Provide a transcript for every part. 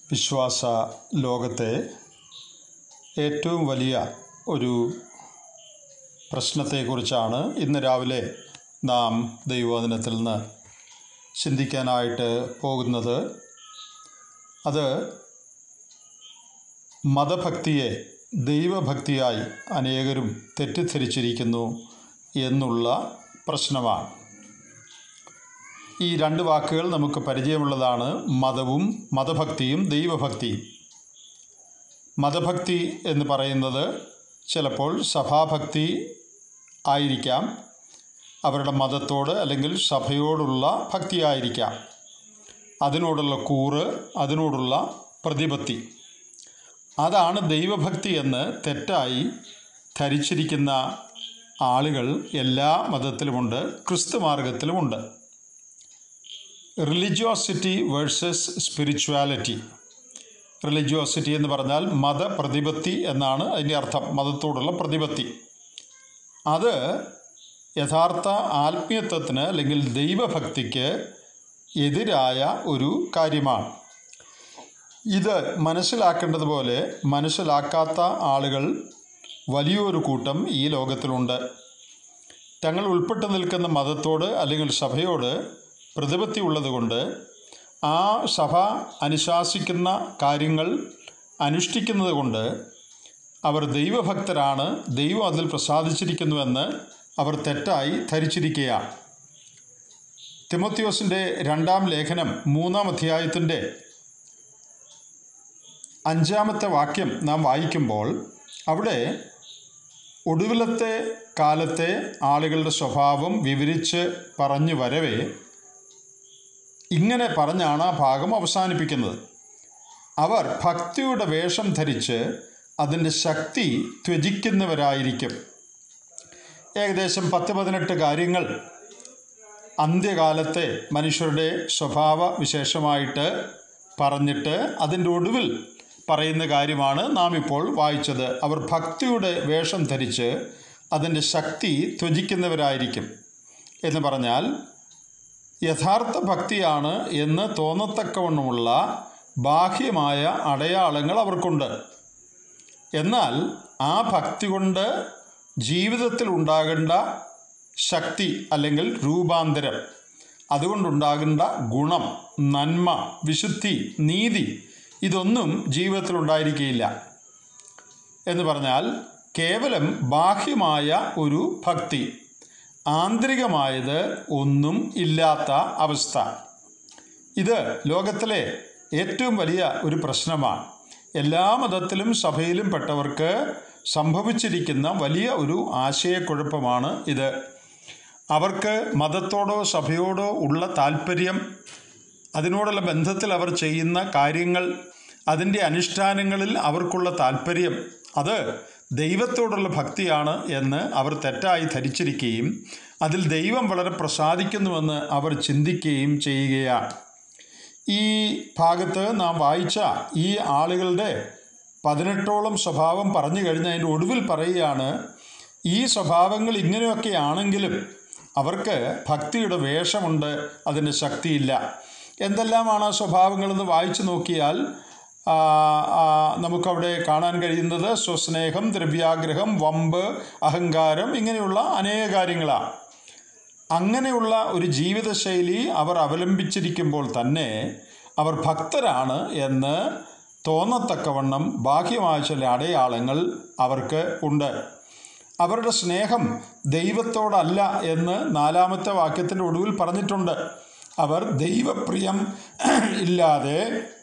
വിശ്വാസ ലോകത്തെ ഏറ്റവും വലിയ ഒരു പ്രശ്നത്തെക്കുറിച്ചാണ് ഇന്ന് രാവിലെ നാം ദൈവവചനത്തിൽ നിന്ന് ചിന്തിക്കാനായിട്ട് പോകുന്നത് അത് മതഭക്തിയെ ദൈവഭക്തിയായി അനേകരും തെറ്റിദ്ധരിച്ചിരിക്കുന്നു എന്നുള്ള പ്രശ്നമാണ് ഈ രണ്ട് വാക്കുകൾ നമുക്ക് പരിചയമുള്ളതാണ് മതവും മതഭക്തിയും ദൈവഭക്തിയും മതഭക്തി എന്ന് പറയുന്നത് ചിലപ്പോൾ സഭാഭക്തി ആയിരിക്കാം അവരുടെ മതത്തോട് അല്ലെങ്കിൽ സഭയോടുള്ള ഭക്തിയായിരിക്കാം അതിനോടുള്ള കൂറ് അതിനോടുള്ള പ്രതിപത്തി അതാണ് ദൈവഭക്തി എന്ന് തെറ്റായി ധരിച്ചിരിക്കുന്ന ആളുകൾ എല്ലാ മതത്തിലുമുണ്ട് ക്രിസ്തു മാർഗത്തിലുമുണ്ട് റിലിജിയോസിറ്റി വേഴ്സസ് സ്പിരിച്വാലിറ്റി റിലിജിയോസിറ്റി എന്ന് പറഞ്ഞാൽ മതപ്രതിപത്തി എന്നാണ് അതിൻ്റെ അർത്ഥം മതത്തോടുള്ള പ്രതിപത്തി അത് യഥാർത്ഥ ആത്മീയത്വത്തിന് അല്ലെങ്കിൽ ദൈവഭക്തിക്ക് എതിരായ ഒരു കാര്യമാണ് ഇത് മനസ്സിലാക്കേണ്ടതുപോലെ മനസ്സിലാക്കാത്ത ആളുകൾ വലിയൊരു കൂട്ടം ഈ ലോകത്തിലുണ്ട് തങ്ങൾ ഉൾപ്പെട്ടു നിൽക്കുന്ന മതത്തോട് അല്ലെങ്കിൽ സഭയോട് പ്രതിപത്തി ഉള്ളതുകൊണ്ട് ആ സഭ അനുശാസിക്കുന്ന കാര്യങ്ങൾ അനുഷ്ഠിക്കുന്നത് കൊണ്ട് അവർ ദൈവഭക്തരാണ് ദൈവം അതിൽ പ്രസാദിച്ചിരിക്കുന്നുവെന്ന് അവർ തെറ്റായി ധരിച്ചിരിക്കുകയാണ് തിമോത്യോസിൻ്റെ രണ്ടാം ലേഖനം മൂന്നാം അധ്യായത്തിൻ്റെ അഞ്ചാമത്തെ വാക്യം നാം വായിക്കുമ്പോൾ അവിടെ ഒടുവിലത്തെ കാലത്തെ ആളുകളുടെ സ്വഭാവം വിവരിച്ച് പറഞ്ഞു വരവേ ഇങ്ങനെ പറഞ്ഞാണ് ആ ഭാഗം അവസാനിപ്പിക്കുന്നത് അവർ ഭക്തിയുടെ വേഷം ധരിച്ച് അതിൻ്റെ ശക്തി ത്യജിക്കുന്നവരായിരിക്കും ഏകദേശം പത്ത് പതിനെട്ട് കാര്യങ്ങൾ അന്ത്യകാലത്തെ മനുഷ്യരുടെ സ്വഭാവ വിശേഷമായിട്ട് പറഞ്ഞിട്ട് അതിൻ്റെ ഒടുവിൽ പറയുന്ന കാര്യമാണ് നാം ഇപ്പോൾ വായിച്ചത് അവർ ഭക്തിയുടെ വേഷം ധരിച്ച് അതിൻ്റെ ശക്തി ത്യജിക്കുന്നവരായിരിക്കും എന്ന് പറഞ്ഞാൽ യഥാർത്ഥ ഭക്തിയാണ് എന്ന് തോന്നത്തക്കവണ്ണമുള്ള ബാഹ്യമായ അടയാളങ്ങൾ അവർക്കുണ്ട് എന്നാൽ ആ ഭക്തി കൊണ്ട് ജീവിതത്തിൽ ഉണ്ടാകേണ്ട ശക്തി അല്ലെങ്കിൽ രൂപാന്തരം അതുകൊണ്ടുണ്ടാകേണ്ട ഗുണം നന്മ വിശുദ്ധി നീതി ഇതൊന്നും ജീവിതത്തിൽ ഉണ്ടായിരിക്കുകയില്ല എന്ന് പറഞ്ഞാൽ കേവലം ബാഹ്യമായ ഒരു ഭക്തി ആന്തരികമായത് ഒന്നും ഇല്ലാത്ത അവസ്ഥ ഇത് ലോകത്തിലെ ഏറ്റവും വലിയ ഒരു പ്രശ്നമാണ് എല്ലാ മതത്തിലും സഭയിലും പെട്ടവർക്ക് സംഭവിച്ചിരിക്കുന്ന വലിയ ഒരു ആശയക്കുഴപ്പമാണ് ഇത് അവർക്ക് മതത്തോടോ സഭയോടോ ഉള്ള താല്പര്യം അതിനോടുള്ള ബന്ധത്തിൽ അവർ ചെയ്യുന്ന കാര്യങ്ങൾ അതിൻ്റെ അനുഷ്ഠാനങ്ങളിൽ അവർക്കുള്ള താല്പര്യം അത് ദൈവത്തോടുള്ള ഭക്തിയാണ് എന്ന് അവർ തെറ്റായി ധരിച്ചിരിക്കുകയും അതിൽ ദൈവം വളരെ പ്രസാദിക്കുന്നുവെന്ന് അവർ ചിന്തിക്കുകയും ചെയ്യുകയാണ് ഈ ഭാഗത്ത് നാം വായിച്ച ഈ ആളുകളുടെ പതിനെട്ടോളം സ്വഭാവം പറഞ്ഞു കഴിഞ്ഞ് അതിൻ്റെ ഒടുവിൽ പറയുകയാണ് ഈ സ്വഭാവങ്ങൾ ഇങ്ങനെയൊക്കെ ആണെങ്കിലും അവർക്ക് ഭക്തിയുടെ വേഷമുണ്ട് അതിൻ്റെ ശക്തിയില്ല എന്തെല്ലാമാണ് ആ സ്വഭാവങ്ങളെന്ന് വായിച്ചു നോക്കിയാൽ നമുക്കവിടെ കാണാൻ കഴിയുന്നത് സ്വസ്നേഹം ദ്രവ്യാഗ്രഹം വമ്പ് അഹങ്കാരം ഇങ്ങനെയുള്ള അനേക കാര്യങ്ങളാണ് അങ്ങനെയുള്ള ഒരു ജീവിതശൈലി അവർ അവലംബിച്ചിരിക്കുമ്പോൾ തന്നെ അവർ ഭക്തരാണ് എന്ന് തോന്നത്തക്കവണ്ണം ബാഹ്യമായ ചില അടയാളങ്ങൾ അവർക്ക് ഉണ്ട് അവരുടെ സ്നേഹം ദൈവത്തോടല്ല എന്ന് നാലാമത്തെ വാക്യത്തിൻ്റെ ഒടുവിൽ പറഞ്ഞിട്ടുണ്ട് അവർ ദൈവപ്രിയം ഇല്ലാതെ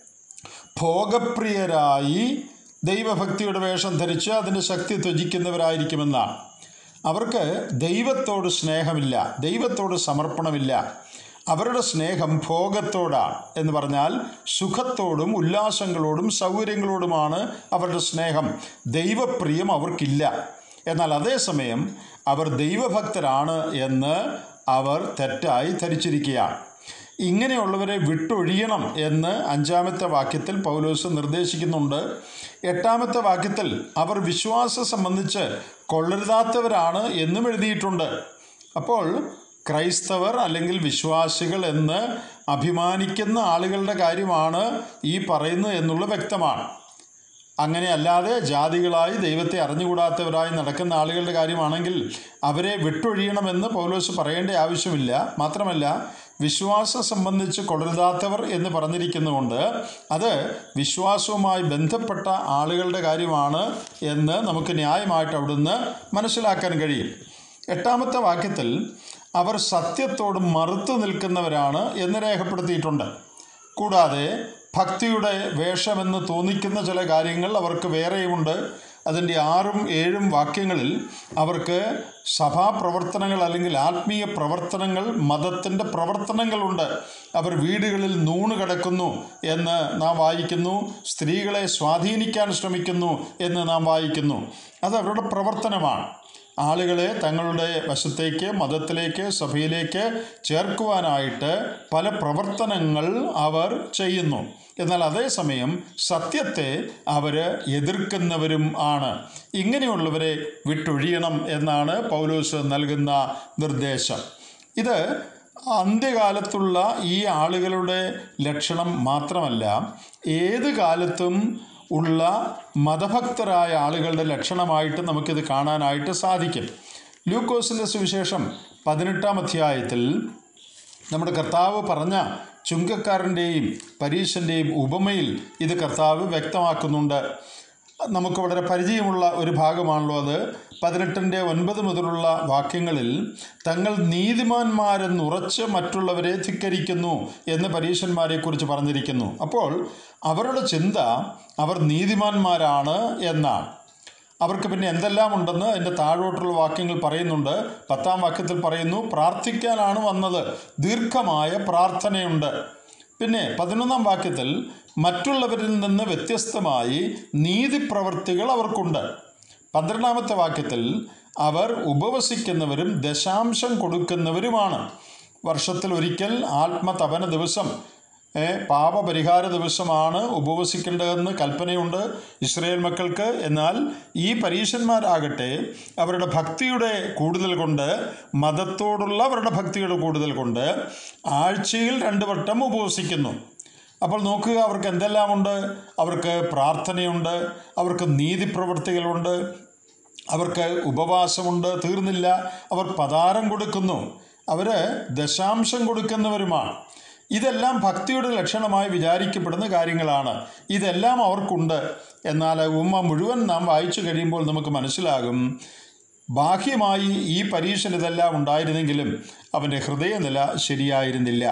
ഭോഗപ്രിയരായി ദൈവഭക്തിയുടെ വേഷം ധരിച്ച് അതിൻ്റെ ശക്തി ത്യജിക്കുന്നവരായിരിക്കുമെന്നാണ് അവർക്ക് ദൈവത്തോട് സ്നേഹമില്ല ദൈവത്തോട് സമർപ്പണമില്ല അവരുടെ സ്നേഹം ഭോഗത്തോടാണ് എന്ന് പറഞ്ഞാൽ സുഖത്തോടും ഉല്ലാസങ്ങളോടും സൗകര്യങ്ങളോടുമാണ് അവരുടെ സ്നേഹം ദൈവപ്രിയം അവർക്കില്ല എന്നാൽ അതേസമയം അവർ ദൈവഭക്തരാണ് എന്ന് അവർ തെറ്റായി ധരിച്ചിരിക്കുകയാണ് ഇങ്ങനെയുള്ളവരെ വിട്ടൊഴിയണം എന്ന് അഞ്ചാമത്തെ വാക്യത്തിൽ പൗലോസ് നിർദ്ദേശിക്കുന്നുണ്ട് എട്ടാമത്തെ വാക്യത്തിൽ അവർ വിശ്വാസം സംബന്ധിച്ച് കൊള്ളരുതാത്തവരാണ് എന്നും എഴുതിയിട്ടുണ്ട് അപ്പോൾ ക്രൈസ്തവർ അല്ലെങ്കിൽ വിശ്വാസികൾ എന്ന് അഭിമാനിക്കുന്ന ആളുകളുടെ കാര്യമാണ് ഈ പറയുന്നത് എന്നുള്ളത് വ്യക്തമാണ് അങ്ങനെ അല്ലാതെ ജാതികളായി ദൈവത്തെ അറിഞ്ഞുകൂടാത്തവരായി നടക്കുന്ന ആളുകളുടെ കാര്യമാണെങ്കിൽ അവരെ വിട്ടൊഴിയണമെന്ന് പൗലോസ് പറയേണ്ട ആവശ്യമില്ല മാത്രമല്ല വിശ്വാസം സംബന്ധിച്ച് കൊള്ളരുതാത്തവർ എന്ന് പറഞ്ഞിരിക്കുന്നതുകൊണ്ട് അത് വിശ്വാസവുമായി ബന്ധപ്പെട്ട ആളുകളുടെ കാര്യമാണ് എന്ന് നമുക്ക് ന്യായമായിട്ട് അവിടുന്ന് മനസ്സിലാക്കാൻ കഴിയും എട്ടാമത്തെ വാക്യത്തിൽ അവർ സത്യത്തോട് മറുത്തു നിൽക്കുന്നവരാണ് എന്ന് രേഖപ്പെടുത്തിയിട്ടുണ്ട് കൂടാതെ ഭക്തിയുടെ വേഷമെന്ന് തോന്നിക്കുന്ന ചില കാര്യങ്ങൾ അവർക്ക് വേറെയുമുണ്ട് അതിൻ്റെ ആറും ഏഴും വാക്യങ്ങളിൽ അവർക്ക് സഭാപ്രവർത്തനങ്ങൾ അല്ലെങ്കിൽ ആത്മീയ പ്രവർത്തനങ്ങൾ മതത്തിൻ്റെ പ്രവർത്തനങ്ങളുണ്ട് അവർ വീടുകളിൽ നൂണ് കിടക്കുന്നു എന്ന് നാം വായിക്കുന്നു സ്ത്രീകളെ സ്വാധീനിക്കാൻ ശ്രമിക്കുന്നു എന്ന് നാം വായിക്കുന്നു അത് അവരുടെ പ്രവർത്തനമാണ് ആളുകളെ തങ്ങളുടെ വശത്തേക്ക് മതത്തിലേക്ക് സഭയിലേക്ക് ചേർക്കുവാനായിട്ട് പല പ്രവർത്തനങ്ങൾ അവർ ചെയ്യുന്നു എന്നാൽ അതേസമയം സത്യത്തെ അവർ എതിർക്കുന്നവരും ആണ് ഇങ്ങനെയുള്ളവരെ വിട്ടൊഴിയണം എന്നാണ് പൗലോസ് നൽകുന്ന നിർദ്ദേശം ഇത് അന്ത്യകാലത്തുള്ള ഈ ആളുകളുടെ ലക്ഷണം മാത്രമല്ല ഏത് കാലത്തും ഉള്ള മതഭക്തരായ ആളുകളുടെ ലക്ഷണമായിട്ട് നമുക്കിത് കാണാനായിട്ട് സാധിക്കും ലൂക്കോസിൻ്റെ സുവിശേഷം പതിനെട്ടാം അധ്യായത്തിൽ നമ്മുടെ കർത്താവ് പറഞ്ഞ ചുങ്കക്കാരൻ്റെയും പരീശൻ്റെയും ഉപമയിൽ ഇത് കർത്താവ് വ്യക്തമാക്കുന്നുണ്ട് നമുക്ക് വളരെ പരിചയമുള്ള ഒരു ഭാഗമാണല്ലോ അത് പതിനെട്ടിൻ്റെ ഒൻപത് മുതലുള്ള വാക്യങ്ങളിൽ തങ്ങൾ നീതിമാന്മാരെന്നുറച്ച് മറ്റുള്ളവരെ ധിക്കരിക്കുന്നു എന്ന് പരീശന്മാരെക്കുറിച്ച് പറഞ്ഞിരിക്കുന്നു അപ്പോൾ അവരുടെ ചിന്ത അവർ നീതിമാന്മാരാണ് എന്നാണ് അവർക്ക് പിന്നെ എന്തെല്ലാം ഉണ്ടെന്ന് അതിൻ്റെ താഴോട്ടുള്ള വാക്യങ്ങൾ പറയുന്നുണ്ട് പത്താം വാക്യത്തിൽ പറയുന്നു പ്രാർത്ഥിക്കാനാണ് വന്നത് ദീർഘമായ പ്രാർത്ഥനയുണ്ട് പിന്നെ പതിനൊന്നാം വാക്യത്തിൽ മറ്റുള്ളവരിൽ നിന്ന് വ്യത്യസ്തമായി നീതിപ്രവർത്തികൾ അവർക്കുണ്ട് പന്ത്രണ്ടാമത്തെ വാക്യത്തിൽ അവർ ഉപവസിക്കുന്നവരും ദശാംശം കൊടുക്കുന്നവരുമാണ് വർഷത്തിൽ ഒരിക്കൽ ആത്മതപന ദിവസം ഏ, പാപപരിഹാര ദിവസമാണ് ഉപവസിക്കേണ്ടതെന്ന് കൽപ്പനയുണ്ട് ഇസ്രയേൽ മക്കൾക്ക് എന്നാൽ ഈ പരീശന്മാരാകട്ടെ അവരുടെ ഭക്തിയുടെ കൂടുതൽ കൊണ്ട് മതത്തോടുള്ള അവരുടെ ഭക്തിയുടെ കൂടുതൽ കൊണ്ട് ആഴ്ചയിൽ രണ്ട് വട്ടം ഉപവസിക്കുന്നു അപ്പോൾ നോക്കുക അവർക്ക് എന്തെല്ലാമുണ്ട് അവർക്ക് പ്രാർത്ഥനയുണ്ട് അവർക്ക് നീതിപ്രവൃത്തികളുണ്ട് അവർക്ക് ഉപവാസമുണ്ട് തീർന്നില്ല അവർ പതാരം കൊടുക്കുന്നു അവർ ദശാംശം കൊടുക്കുന്നവരുമാണ് ഇതെല്ലാം ഭക്തിയുടെ ലക്ഷണമായി വിചാരിക്കപ്പെടുന്ന കാര്യങ്ങളാണ് ഇതെല്ലാം അവർക്കുണ്ട് എന്നാൽ ഉമ്മ മുഴുവൻ നാം വായിച്ചു കഴിയുമ്പോൾ നമുക്ക് മനസ്സിലാകും ബാഹ്യമായി ഈ പരീക്ഷന് ഇതെല്ലാം ഉണ്ടായിരുന്നെങ്കിലും അവൻ്റെ ഹൃദയനില ശരിയായിരുന്നില്ല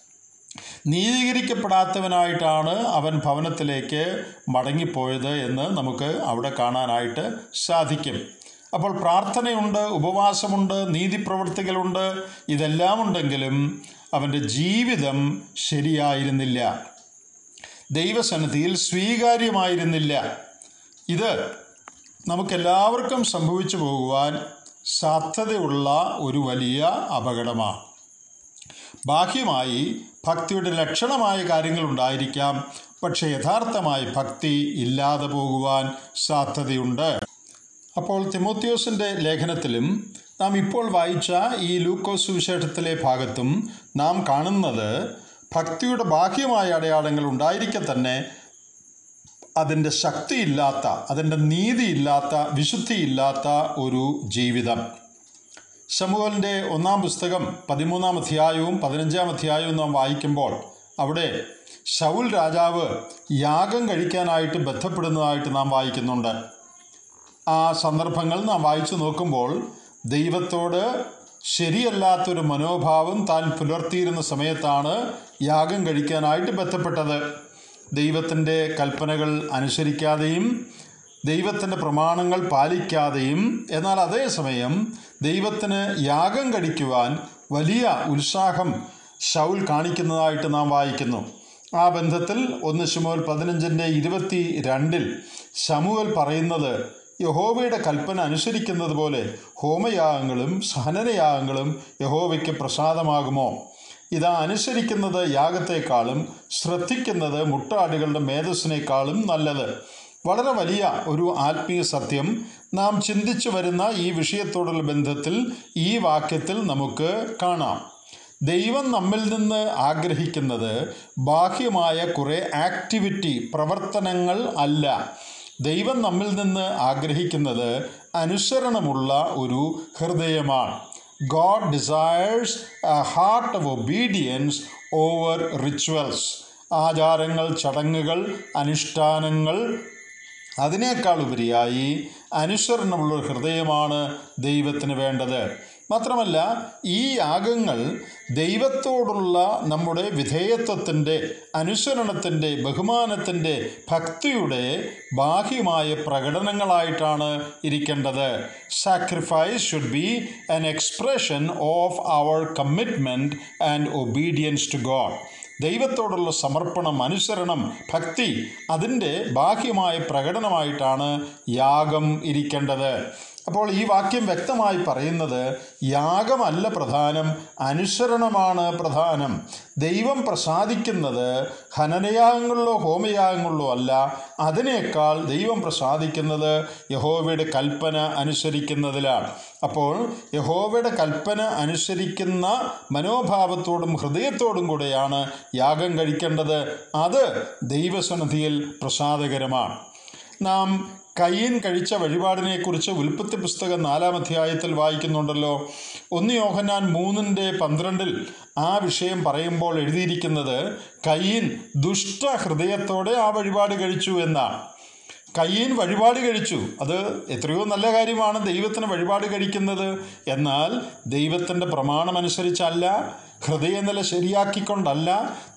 നീതീകരിക്കപ്പെടാത്തവനായിട്ടാണ് അവൻ ഭവനത്തിലേക്ക് മടങ്ങിപ്പോയത് എന്ന് നമുക്ക് അവിടെ കാണാനായിട്ട് സാധിക്കും അപ്പോൾ പ്രാർത്ഥനയുണ്ട് ഉപവാസമുണ്ട് നീതിപ്രവർത്തികളുണ്ട് ഇതെല്ലാം ഉണ്ടെങ്കിലും അവൻ്റെ ജീവിതം ശരിയായിരുന്നില്ല ദൈവസന്നിധിയിൽ സ്വീകാര്യമായിരുന്നില്ല ഇത് നമുക്കെല്ലാവർക്കും സംഭവിച്ചു പോകുവാൻ സാധ്യതയുള്ള ഒരു വലിയ അപകടമാണ് ബാഹ്യമായി ഭക്തിയുടെ ലക്ഷണമായ കാര്യങ്ങൾ ഉണ്ടായിരിക്കാം പക്ഷേ യഥാർത്ഥമായി ഭക്തി ഇല്ലാതെ പോകുവാൻ സാധ്യതയുണ്ട് അപ്പോൾ തിമോത്യോസിൻ്റെ ലേഖനത്തിലും നാം ഇപ്പോൾ വായിച്ച ഈ ലൂക്കോസ് സുവിശേഷത്തിലെ ഭാഗത്തും നാം കാണുന്നത് ഭക്തിയുടെ ബാഹ്യമായ അടയാളങ്ങൾ ഉണ്ടായിരിക്കെ തന്നെ അതിൻ്റെ ശക്തിയില്ലാത്ത അതിൻ്റെ നീതിയില്ലാത്ത വിശുദ്ധിയില്ലാത്ത ഒരു ജീവിതം ശമുവലിൻ്റെ ഒന്നാം പുസ്തകം പതിമൂന്നാം അധ്യായവും പതിനഞ്ചാം അധ്യായവും നാം വായിക്കുമ്പോൾ അവിടെ ശൗൽ രാജാവ് യാഗം കഴിക്കാനായിട്ട് ബന്ധപ്പെടുന്നതായിട്ട് നാം വായിക്കുന്നുണ്ട് ആ സന്ദർഭങ്ങൾ നാം വായിച്ചു നോക്കുമ്പോൾ ദൈവത്തോട് ശരിയല്ലാത്തൊരു മനോഭാവം താൻ പുലർത്തിയിരുന്ന സമയത്താണ് യാഗം കഴിക്കാനായിട്ട് ബന്ധപ്പെട്ടത് ദൈവത്തിൻ്റെ കൽപ്പനകൾ അനുസരിക്കാതെയും ദൈവത്തിൻ്റെ പ്രമാണങ്ങൾ പാലിക്കാതെയും എന്നാൽ അതേസമയം ദൈവത്തിന് യാഗം കഴിക്കുവാൻ വലിയ ഉത്സാഹം ഷൗൽ കാണിക്കുന്നതായിട്ട് നാം വായിക്കുന്നു ആ ബന്ധത്തിൽ ഒന്ന് ശമുവൽ പതിനഞ്ചിൻ്റെ ഇരുപത്തി രണ്ടിൽ ശമുവൽ പറയുന്നത് യഹോവയുടെ കൽപ്പന അനുസരിക്കുന്നത് പോലെ ഹോമയാഗങ്ങളും സഹനനയാഗങ്ങളും യഹോവയ്ക്ക് പ്രസാദമാകുമോ ഇതാ അനുസരിക്കുന്നത് യാഗത്തെക്കാളും ശ്രദ്ധിക്കുന്നത് മുട്ടാടുകളുടെ മേധസ്സിനേക്കാളും നല്ലത് വളരെ വലിയ ഒരു ആത്മീയ സത്യം നാം ചിന്തിച്ചു വരുന്ന ഈ വിഷയത്തോടുള്ള ബന്ധത്തിൽ ഈ വാക്യത്തിൽ നമുക്ക് കാണാം ദൈവം നമ്മിൽ നിന്ന് ആഗ്രഹിക്കുന്നത് ബാഹ്യമായ കുറേ ആക്ടിവിറ്റി പ്രവർത്തനങ്ങൾ അല്ല ദൈവം നമ്മിൽ നിന്ന് ആഗ്രഹിക്കുന്നത് അനുസരണമുള്ള ഒരു ഹൃദയമാണ് God desires a heart of obedience over rituals ആചാരങ്ങൾ ചടങ്ങുകൾ അനുഷ്ഠാനങ്ങൾ അതിനേക്കാൾ ഉപരിയായി അനുസരണമുള്ള ഒരു ഹൃദയമാണ് ദൈവത്തിന് വേണ്ടത് മാത്രമല്ല ഈ യാഗങ്ങൾ ദൈവത്തോടുള്ള നമ്മുടെ വിധേയത്വത്തിൻ്റെ അനുസരണത്തിൻ്റെ ബഹുമാനത്തിൻ്റെ ഭക്തിയുടെ ബാഹ്യമായ പ്രകടനങ്ങളായിട്ടാണ് ഇരിക്കേണ്ടത് sacrifice should be an expression of our commitment and obedience to God ദൈവത്തോടുള്ള സമർപ്പണം അനുസരണം ഭക്തി അതിൻ്റെ ബാഹ്യമായ പ്രകടനമായിട്ടാണ് യാഗം ഇരിക്കേണ്ടത് അപ്പോൾ ഈ വാക്യം വ്യക്തമായി പറയുന്നത് യാഗമല്ല പ്രധാനം അനുസരണമാണ് പ്രധാനം ദൈവം പ്രസാദിക്കുന്നത് ഹനനയാഗങ്ങളിലോ ഹോമയാഗങ്ങളിലോ അല്ല അതിനേക്കാൾ ദൈവം പ്രസാദിക്കുന്നത് യഹോവയുടെ കൽപ്പന അനുസരിക്കുന്നതിലാണ് അപ്പോൾ യഹോവയുടെ കൽപ്പന അനുസരിക്കുന്ന മനോഭാവത്തോടും ഹൃദയത്തോടും കൂടെയാണ് യാഗം കഴിക്കേണ്ടത് അത് ദൈവസന്നിധിയിൽ പ്രസാദകരമാണ് നാം കയ്യൻ കഴിച്ച വഴിപാടിനെക്കുറിച്ച് ഉൽപ്പത്തി പുസ്തകം നാലാം അധ്യായത്തിൽ വായിക്കുന്നുണ്ടല്ലോ ഒന്ന് യോഹന്നാൻ മൂന്നിൻ്റെ പന്ത്രണ്ടിൽ ആ വിഷയം പറയുമ്പോൾ എഴുതിയിരിക്കുന്നത് കയ്യൻ ദുഷ്ടഹൃദയത്തോടെ ആ വഴിപാട് കഴിച്ചു എന്നാണ് കയ്യൻ വഴിപാട് കഴിച്ചു അത് എത്രയോ നല്ല കാര്യമാണ് ദൈവത്തിന് വഴിപാട് കഴിക്കുന്നത് എന്നാൽ ദൈവത്തിൻ്റെ പ്രമാണമനുസരിച്ചല്ല ഹൃദയനില ശരിയാക്കിക്കൊണ്ടല്ല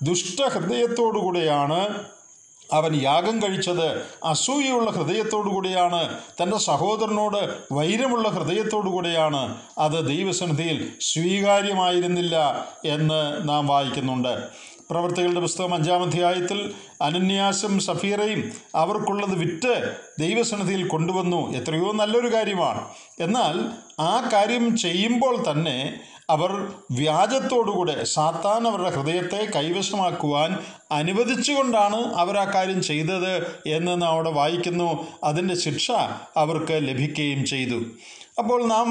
ദുഷ്ടഹൃദയത്തോടുകൂടെയാണ് അവൻ യാഗം കഴിച്ചത് അസൂയുള്ള ഹൃദയത്തോടു കൂടിയാണ് തൻ്റെ സഹോദരനോട് വൈരമുള്ള ഹൃദയത്തോടു കൂടിയാണ് അത് ദൈവസന്നിധിയിൽ സ്വീകാര്യമായിരുന്നില്ല എന്ന് നാം വായിക്കുന്നുണ്ട് പ്രവർത്തികളുടെ പുസ്തകം അഞ്ചാം അധ്യായത്തിൽ അനന്യാസും സഫീറയും അവർക്കുള്ളത് വിറ്റ് ദൈവസന്നിധിയിൽ കൊണ്ടുവന്നു എത്രയോ നല്ലൊരു കാര്യമാണ് എന്നാൽ ആ കാര്യം ചെയ്യുമ്പോൾ തന്നെ അവർ വ്യാജത്തോടുകൂടെ സാത്താൻ അവരുടെ ഹൃദയത്തെ കൈവശമാക്കുവാൻ അനുവദിച്ചുകൊണ്ടാണ് അവർ ആ കാര്യം ചെയ്തത് എന്ന് നാം അവിടെ വായിക്കുന്നു അതിൻ്റെ ശിക്ഷ അവർക്ക് ലഭിക്കുകയും ചെയ്തു അപ്പോൾ നാം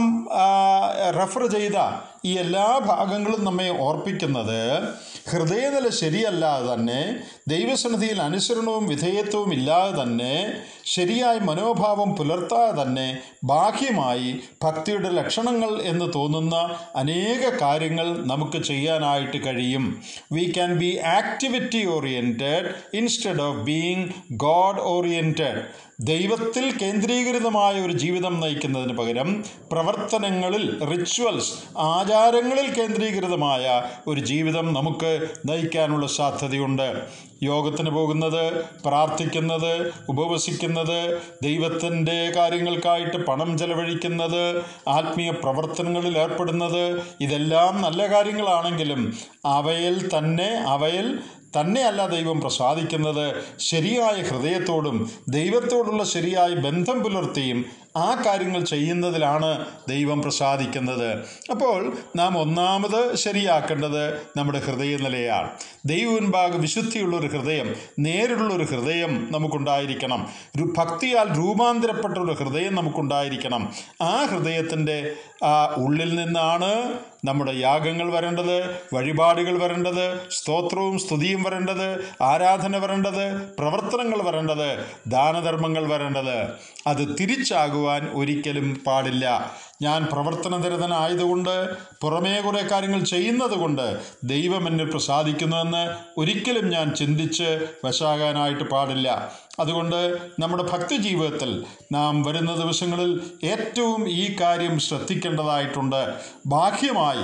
റെഫർ ചെയ്ത ഈ എല്ലാ ഭാഗങ്ങളും നമ്മെ ഓർപ്പിക്കുന്നത് ഹൃദയനില ശരിയല്ലാതെ തന്നെ ദൈവസന്നിധിയിൽ അനുസരണവും വിധേയത്വവും ഇല്ലാതെ തന്നെ ശരിയായ മനോഭാവം പുലർത്താതെ തന്നെ ബാഹ്യമായി ഭക്തിയുടെ ലക്ഷണങ്ങൾ എന്ന് തോന്നുന്ന അനേക കാര്യങ്ങൾ നമുക്ക് ചെയ്യാനായിട്ട് കഴിയും we can be activity oriented instead of being God oriented ദൈവത്തിൽ കേന്ദ്രീകൃതമായ ഒരു ജീവിതം നയിക്കുന്നതിന് പകരം പ്രവർത്തനങ്ങളിൽ റിച്വൽസ് ആചാരങ്ങളിൽ കേന്ദ്രീകൃതമായ ഒരു ജീവിതം നമുക്ക് നയിക്കാനുള്ള സാധ്യതയുണ്ട് യോഗത്തിന് പോകുന്നത് പ്രാർത്ഥിക്കുന്നത് ഉപവസിക്കുന്നത് ദൈവത്തിൻ്റെ കാര്യങ്ങൾക്കായിട്ട് പണം ചെലവഴിക്കുന്നത് ആത്മീയ പ്രവർത്തനങ്ങളിൽ ഏർപ്പെടുന്നത് ഇതെല്ലാം നല്ല കാര്യങ്ങളാണെങ്കിലും അവയിൽ തന്നെ അവയിൽ തന്നെയല്ല ദൈവം പ്രസാദിക്കുന്നത് ശരിയായ ഹൃദയത്തോടും ദൈവത്തോടുള്ള ശരിയായ ബന്ധം പുലർത്തിയും ആ കാര്യങ്ങൾ ചെയ്യുന്നതിലാണ് ദൈവം പ്രസാദിക്കുന്നത് അപ്പോൾ നാം ഒന്നാമത് ശരിയാക്കേണ്ടത് നമ്മുടെ ഹൃദയനിലയാണ് ദൈവമുൻപാകെ വിശുദ്ധിയുള്ളൊരു ഹൃദയം നേരിട്ടുള്ളൊരു ഹൃദയം നമുക്കുണ്ടായിരിക്കണം രു- ഭക്തിയാൽ രൂപാന്തരപ്പെട്ട ഒരു ഹൃദയം നമുക്കുണ്ടായിരിക്കണം ആ ഹൃദയത്തിൻ്റെ ആ ഉള്ളിൽ നിന്നാണ് നമ്മുടെ യാഗങ്ങൾ വരേണ്ടത് വഴിപാടുകൾ വരേണ്ടത് സ്തോത്രവും സ്തുതിയും വരേണ്ടത് ആരാധന വരേണ്ടത് പ്രവർത്തനങ്ങൾ വരേണ്ടത് ദാനധർമ്മങ്ങൾ വരേണ്ടത് അത് തിരിച്ചാകുവാൻ ഒരിക്കലും പാടില്ല ഞാൻ പ്രവർത്തനനിരതനായതുകൊണ്ട് പുറമേ കുറേ കാര്യങ്ങൾ ചെയ്യുന്നത് കൊണ്ട് ദൈവം എന്നെ പ്രസാദിക്കുന്നുവെന്ന് ഒരിക്കലും ഞാൻ ചിന്തിച്ച് വശാകാനായിട്ട് പാടില്ല അതുകൊണ്ട് നമ്മുടെ ഭക്തി ജീവിതത്തിൽ നാം വരുന്ന ദിവസങ്ങളിൽ ഏറ്റവും ഈ കാര്യം ശ്രദ്ധിക്കേണ്ടതായിട്ടുണ്ട് ബാഹ്യമായി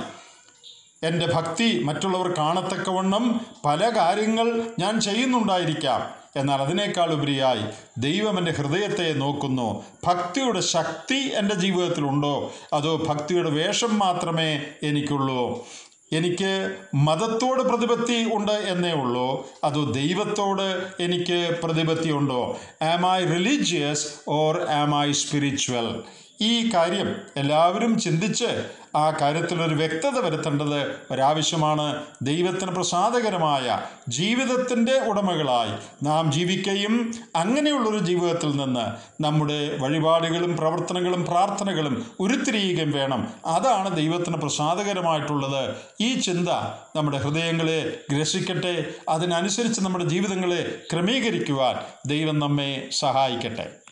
എൻ്റെ ഭക്തി മറ്റുള്ളവർ കാണത്തക്കവണ്ണം പല കാര്യങ്ങൾ ഞാൻ ചെയ്യുന്നുണ്ടായിരിക്കാം എന്നാൽ അതിനേക്കാൾ ഉപരിയായി ദൈവം എൻ്റെ ഹൃദയത്തെ നോക്കുന്നു ഭക്തിയുടെ ശക്തി എൻ്റെ ജീവിതത്തിലുണ്ടോ അതോ ഭക്തിയുടെ വേഷം മാത്രമേ എനിക്കുള്ളൂ എനിക്ക് മതത്തോട് പ്രതിപത്തി ഉണ്ട് എന്നേ ഉള്ളൂ അതോ ദൈവത്തോട് എനിക്ക് പ്രതിപത്തി ഉണ്ടോ am I religious or am I spiritual ഈ കാര്യം എല്ലാവരും ചിന്തിച്ച് ആ കാര്യത്തിലൊരു വ്യക്തത വരുത്തേണ്ടത് ഒരാവശ്യമാണ് ദൈവത്തിന് പ്രസാദകരമായ ജീവിതത്തിൻ്റെ ഉടമകളായി നാം ജീവിക്കുകയും അങ്ങനെയുള്ളൊരു ജീവിതത്തിൽ നിന്ന് നമ്മുടെ വഴിപാടുകളും പ്രവർത്തനങ്ങളും പ്രാർത്ഥനകളും ഉരുത്തിരിയുകയും വേണം അതാണ് ദൈവത്തിന് പ്രസാദകരമായിട്ടുള്ളത് ഈ ചിന്ത നമ്മുടെ ഹൃദയങ്ങളെ ഗ്രസിക്കട്ടെ അതിനനുസരിച്ച് നമ്മുടെ ജീവിതങ്ങളെ ക്രമീകരിക്കുവാൻ ദൈവം നമ്മെ സഹായിക്കട്ടെ